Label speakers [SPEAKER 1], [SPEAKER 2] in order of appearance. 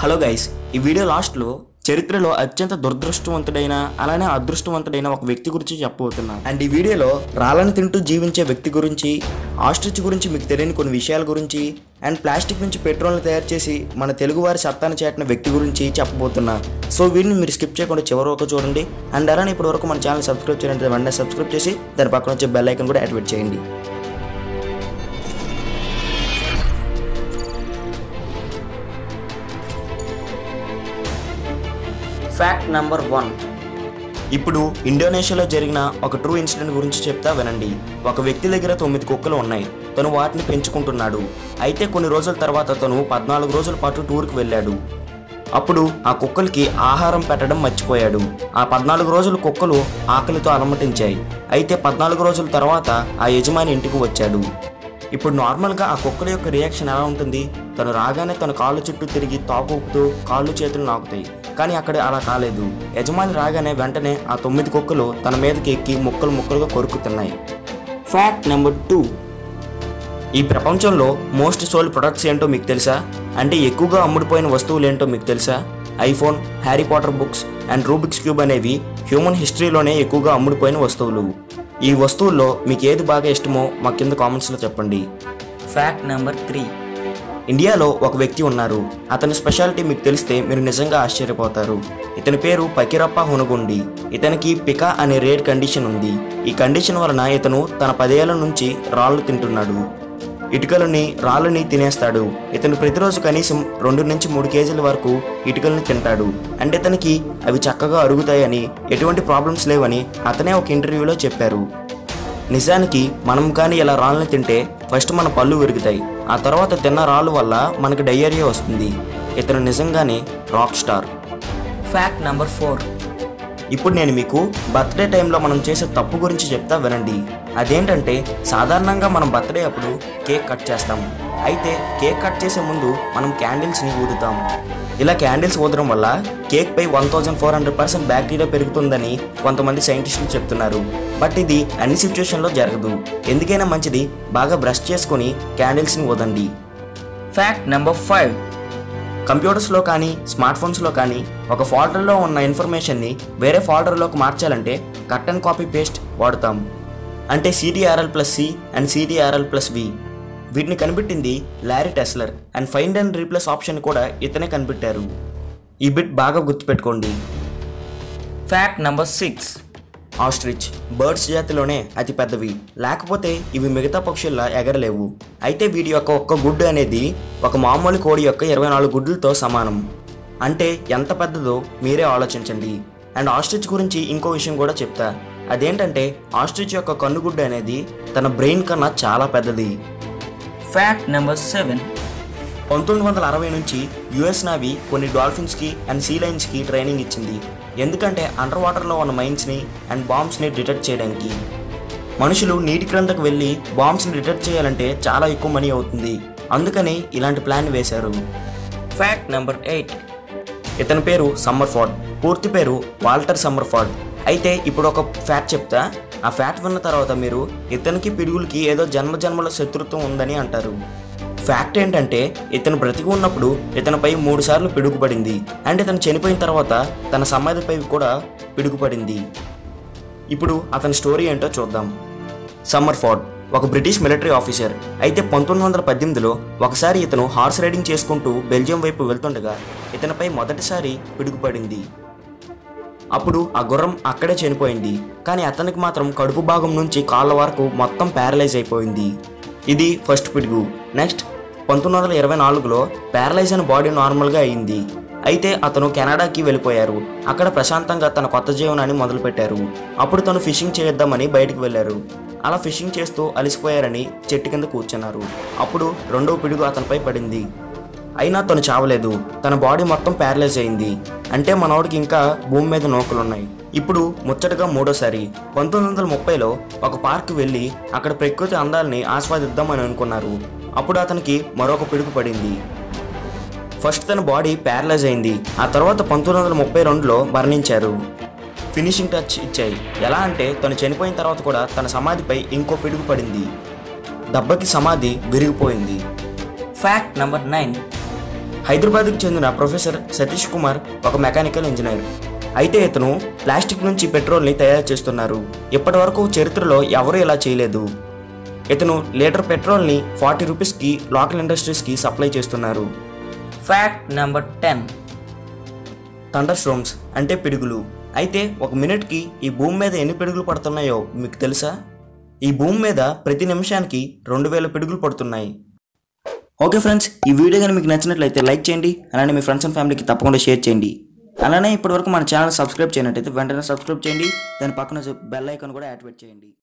[SPEAKER 1] hello guys ఈ video లాస్ట్లో చరిత్రలో అత్యంత దురదృష్టవంతుడైన అలానే అదృష్టవంతుడైన ఒక వ్యక్తి గురించి చెప్పబోతున్నా అండ్ ఈ వీడియోలో రాళ్ళని తింటూ జీవించే వ్యక్తి గురించి ఆస్ట్రిచ్ గురించి మీకు తెలియని కొన్ని విషయాల గురించి అండ్ ప్లాస్టిక్ నుంచి పెట్రోల్ని తయారు చేసి మన తెలుగువారి సత్తాను చేటిన వ్యక్తి గురించి చెప్పబోతున్నా సో వీడిని మీరు స్కిప్ చేయకుండా చివరి వరకు చూడండి అండ్ అలానే ఇప్పటి వరకు మన ఛానల్ సబ్స్క్రైబ్ చేయండి వెంటనే సబ్స్క్రైబ్ చేసి దాని పక్కన వచ్చే బెల్ ఐకన్ కూడా యాక్టివేట్ చేయండి ఫ్యాక్ట్ నెంబర్ వన్ ఇప్పుడు ఇండోనేషియాలో జరిగిన ఒక ట్రూ ఇన్సిడెంట్ గురించి చెప్తా వినండి ఒక వ్యక్తి దగ్గర తొమ్మిది కుక్కలు ఉన్నాయి తను వాటిని పెంచుకుంటున్నాడు అయితే కొన్ని రోజుల తర్వాత తను పద్నాలుగు రోజుల పాటు టూర్కి వెళ్ళాడు అప్పుడు ఆ కుక్కలకి ఆహారం పెట్టడం మర్చిపోయాడు ఆ పద్నాలుగు రోజులు కుక్కలు ఆకలితో అలమటించాయి అయితే పద్నాలుగు రోజుల తర్వాత ఆ యజమాని ఇంటికి వచ్చాడు ఇప్పుడు నార్మల్గా ఆ కుక్కల యొక్క రియాక్షన్ ఎలా ఉంటుంది తను రాగానే తన కాళ్ళు చుట్టూ తిరిగి తాకుతూ కాళ్ళు చేతులు నాకుతాయి కానీ అక్కడ అలా కాలేదు యజమాని రాగానే వెంటనే ఆ తొమ్మిది కుక్కలు తన మీదకి ఎక్కి ముక్కలు ముక్కలుగా కొరుకుతున్నాయి ఫ్యాక్ట్ నెంబర్ టూ ఈ ప్రపంచంలో మోస్ట్ సోల్డ్ ప్రొడక్ట్స్ ఏంటో మీకు తెలుసా అంటే ఎక్కువగా అమ్ముడుపోయిన వస్తువులు ఏంటో మీకు తెలుసా iPhone Harry Potter books and Rubik's cube అనేవి హ్యూమన్ హిస్టరీలోనే ఎక్కువగా అమ్ముడుపోయిన వస్తువులు ఈ వస్తువుల్లో మీకు ఏది బాగా ఇష్టమో మా కింద కామెంట్స్లో చెప్పండి ఫ్యాక్ట్ నెంబర్ త్రీ ఇండియాలో ఒక వ్యక్తి ఉన్నారు అతని స్పెషాలిటీ మీకు తెలిస్తే మీరు నిజంగా ఆశ్చర్యపోతారు ఇతని పేరు పకిరప్ప హునగుండి ఇతనికి పికా అనే రేర్ కండిషన్ ఉంది ఈ కండిషన్ వలన ఇతను తన పదేళ్ల నుంచి రాళ్ళు తింటున్నాడు ఇటుకలని రాళ్ళని తినేస్తాడు ఇతను ప్రతిరోజు కనీసం రెండు నుంచి మూడు కేజీల వరకు ఇటుకల్ని తింటాడు అంటే ఇతనికి అవి చక్కగా అరుగుతాయని ఎటువంటి ప్రాబ్లమ్స్ లేవని అతనే ఒక ఇంటర్వ్యూలో చెప్పారు నిజానికి మనం కానీ ఇలా రాళ్ళని తింటే ఫస్ట్ మన పళ్ళు విరుగుతాయి ఆ తర్వాత తిన్న రాళ్ళు వల్ల మనకి డయేరియా వస్తుంది ఇతను నిజంగానే rock star fact number four ఇప్పుడు నేను మీకు బర్త్డే టైంలో మనం చేసే తప్పు గురించి చెప్తా వినండి అదేంటంటే సాధారణంగా మనం బర్త్డే అప్పుడు కేక్ కట్ చేస్తాం అయితే కేక్ కట్ చేసే ముందు మనం క్యాండిల్స్ని ఊదుతాం ఇలా క్యాండిల్స్ ఊదడం వల్ల కేక్ పై one thousand four hundred percent bacteria పెరుగుతుందని కొంతమంది సైంటిస్టులు చెప్తున్నారు బట్ ఇది అన్ని సిచ్యువేషన్లో జరగదు ఎందుకైనా మంచిది బాగా బ్రష్ చేసుకొని క్యాండిల్స్ని ఊదండి ఫ్యాక్ట్ నెంబర్ ఫైవ్ కంప్యూటర్స్లో కానీ స్మార్ట్ ఫోన్స్లో కానీ ఒక ఫోల్డర్లో ఉన్న ఇన్ఫర్మేషన్ని వేరే ఫోల్డర్లోకి మార్చాలంటే కట్ అండ్ కాపీ పేస్ట్ వాడతాం అంటే CTRL plus C and CTRL plus V వీటిని కనిపెట్టింది Larry Tesler and find and replace option కూడా ఇతనే కనిపెట్టారు ఈ బిట్ బాగా గుర్తుపెట్టుకోండి fact number six ostrich birds జాతిలోనే అతి పెద్దవి లేకపోతే ఇవి మిగతా పక్షుల్లా ఎగరలేవు అయితే వీటి యొక్క ఒక్క గుడ్డు అనేది ఒక మామూలు కోడి యొక్క ఇరవై నాలుగు గుడ్లతో సమానం అంటే ఎంత పెద్దదో మీరే ఆలోచించండి అండ్ ఆస్ట్రిచ్ గురించి ఇంకో విషయం కూడా చెప్తా అదేంటంటే ఆస్ట్రిచ్ యొక్క కన్నుగుడ్డు అనేది తన బ్రెయిన్ కన్నా చాలా పెద్దది ఫ్యాక్ట్ నెంబర్ సెవెన్ పంతొమ్మిది వందల అరవై నుంచి యుఎస్ నావీ కొన్ని డాల్ఫిన్స్కి అండ్ సీ లైన్స్కి ట్రైనింగ్ ఇచ్చింది ఎందుకంటే అండర్ వాటర్లో ఉన్న మైన్స్ని అండ్ బాంబ్స్ని డిటెక్ట్ చేయడానికి మనుషులు నీటి క్రిందకు వెళ్ళి బాంబ్స్ని డిటెక్ట్ చేయాలంటే చాలా ఎక్కువ మనీ అవుతుంది అందుకని ఇలాంటి ప్లాన్ వేశారు ఫ్యాక్ట్ నెంబర్ ఎయిట్ ఇతని పేరు సమ్మర్ఫార్డ్ పూర్తి పేరు వాల్టర్ సమ్మర్ఫార్డ్ అయితే ఇప్పుడు ఒక ఫ్యాక్ట్ చెప్తా ఆ ఫ్యాక్ట్ విన్న తర్వాత మీరు ఇతనికి పిడుగులకి ఏదో జన్మ జన్మల శత్రుత్వం ఉందని అంటారు ఫ్యాక్ట్ ఏంటంటే ఇతను బ్రతికి ఉన్నప్పుడు ఇతనిపై మూడు సార్లు పిడుగుపడింది అండ్ ఇతను చనిపోయిన తర్వాత తన సమాధిపై కూడా పిడుగుపడింది ఇప్పుడు అతని స్టోరీ ఏంటో చూద్దాం సమ్మర్ ఫోర్డ్ ఒక బ్రిటిష్ మిలిటరీ ఆఫీసర్ అయితే పంతొమ్మిది వందల పద్దెనిమిదిలో ఒకసారి ఇతను హార్స్ రైడింగ్ చేసుకుంటూ బెల్జియం వైపు వెళ్తుండగా ఇతనిపై మొదటిసారి పిడుగుపడింది అప్పుడు ఆ గుర్రం అక్కడే చనిపోయింది కానీ అతనికి మాత్రం కడుపు భాగం నుంచి కాళ్ళ వరకు మొత్తం ప్యారలైజ్ అయిపోయింది ఇది ఫస్ట్ పిడుగు నెక్స్ట్ పంతొమ్మిది వందల ఇరవై నాలుగులో ప్యారలైజ్ అయిన బాడీ నార్మల్గా అయింది అయితే అతను కెనడాకి వెళ్ళిపోయారు అక్కడ ప్రశాంతంగా తన కొత్త జీవనాన్ని మొదలుపెట్టారు అప్పుడు తను ఫిషింగ్ చేద్దామని బయటకు వెళ్ళారు అలా ఫిషింగ్ చేస్తూ అలసిపోయారని చెట్టు కింద కూర్చున్నారు అప్పుడు రెండో పిడుగు అతనిపై పడింది అయినా తను చావలేదు తన బాడీ మొత్తం ప్యారలైజ్ అయింది అంటే మనోడికి ఇంకా భూమి మీద నూకలున్నాయి ఇప్పుడు ముచ్చటగా మూడోసారి పంతొమ్మిది వందల ముప్పైలో ఒక పార్క్ వెళ్ళి అక్కడ ప్రకృతి అందాలని ఆస్వాదిద్దామని అనుకున్నారు అప్పుడు అతనికి మరొక పిడుగు పడింది ఫస్ట్ తన బాడీ ప్యారలైజ్ అయింది ఆ తర్వాత పంతొమ్మిది వందల ముప్పై రెండులో మరణించారు ఫినిషింగ్ టచ్ ఇచ్చాయి ఎలా అంటే తను చనిపోయిన తర్వాత కూడా తన సమాధిపై ఇంకో పిడుగు పడింది దెబ్బకి సమాధి విరిగిపోయింది ఫ్యాక్ట్ నెంబర్ నైన్ హైదరాబాద్కు చెందిన ప్రొఫెసర్ సతీష్ కుమార్ ఒక మెకానికల్ ఇంజనీర్ అయితే ఇతను ప్లాస్టిక్ నుంచి పెట్రోల్ని తయారు చేస్తున్నారు ఇప్పటి వరకు చరిత్రలో ఎవరూ ఇలా చేయలేదు ఇతను లీటర్ పెట్రోల్ని ఫార్టీ రూపీస్కి లోకల్ ఇండస్ట్రీస్కి సప్లై చేస్తున్నారు
[SPEAKER 2] fact number ten
[SPEAKER 1] thunder storms అంటే పిడుగులు అయితే ఒక మినిట్కి ఈ భూమి మీద ఎన్ని పిడుగులు పడుతున్నాయో మీకు తెలుసా ఈ భూమి మీద ప్రతి నిమిషానికి రెండు వేల పిడుగులు పడుతున్నాయి ఓకే ఫ్రెండ్స్ ఈ వీడియో కానీ మీకు నచ్చినట్లయితే లైక్ చేయండి అలానే మీ ఫ్రెండ్స్ అండ్ ఫ్యామిలీకి తప్పకుండా షేర్ చేయండి అలానే ఇప్పటివరకు మన ఛానల్ సబ్స్క్రైబ్ చేయనట్టయితే వెంటనే సబ్స్క్రైబ్ చేయండి దాని పక్కన బెల్ ఐకాన్ కూడా యాక్టివేట్ చేయండి